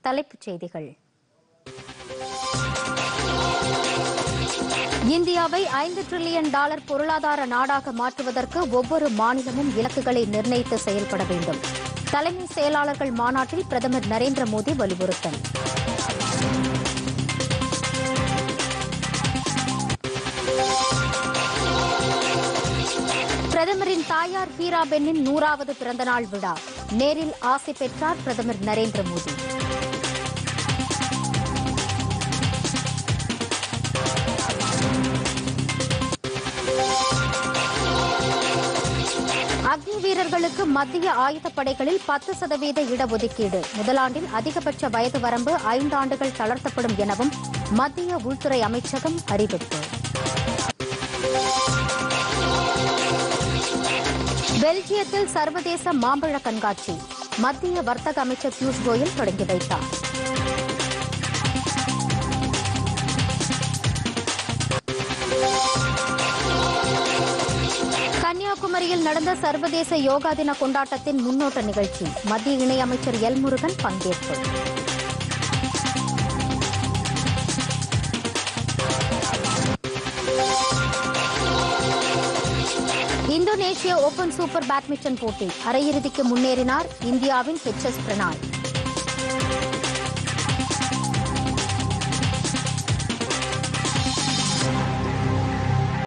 தலைப்புச் செய்திகள் இந்தியாவை ஐந்து டிரில்லியன் டாலர் பொருளாதார நாடாக மாற்றுவதற்கு ஒவ்வொரு மாநிலமும் இலக்குகளை நிர்ணயித்து செயல்பட வேண்டும் தலைமை செயலாளர்கள் மாநாட்டில் பிரதமர் நரேந்திர மோடி வலியுறுத்தல் பிரதமரின் தாயார் ஹீராபென்னின் நூறாவது பிறந்தநாள் விழா நேரில் ஆசை பெற்றார் பிரதமர் நரேந்திர மோடி அக்னி வீரர்களுக்கு மத்திய ஆயுதப்படைகளில் பத்து சதவீத இடஒதுக்கீடு முதலாண்டில் அதிகபட்ச வயது வரம்பு ஐந்து ஆண்டுகள் தளர்த்தப்படும் எனவும் மத்திய உள்துறை அமைச்சகம் அறிவிப்பு பெல்ஜியத்தில் சர்வதேச மாம்பழ கண்காட்சி மத்திய வர்த்தக அமைச்சர் பியூஷ் கோயல் தொடங்கி வைத்தார் கன்னியாகுமரியில் நடந்த சர்வதேச யோகா தின கொண்டாட்டத்தின் முன்னோட்ட நிகழ்ச்சி மத்திய இணையமைச்சர் எல் முருகன் பங்கேற்பு இந்தோனேஷிய ஓபன் சூப்பர் பேட்மிண்டன் போட்டி அரையிறுதிக்கு முன்னேறினார் இந்தியாவின் ஹெச் எஸ் பிரணாய்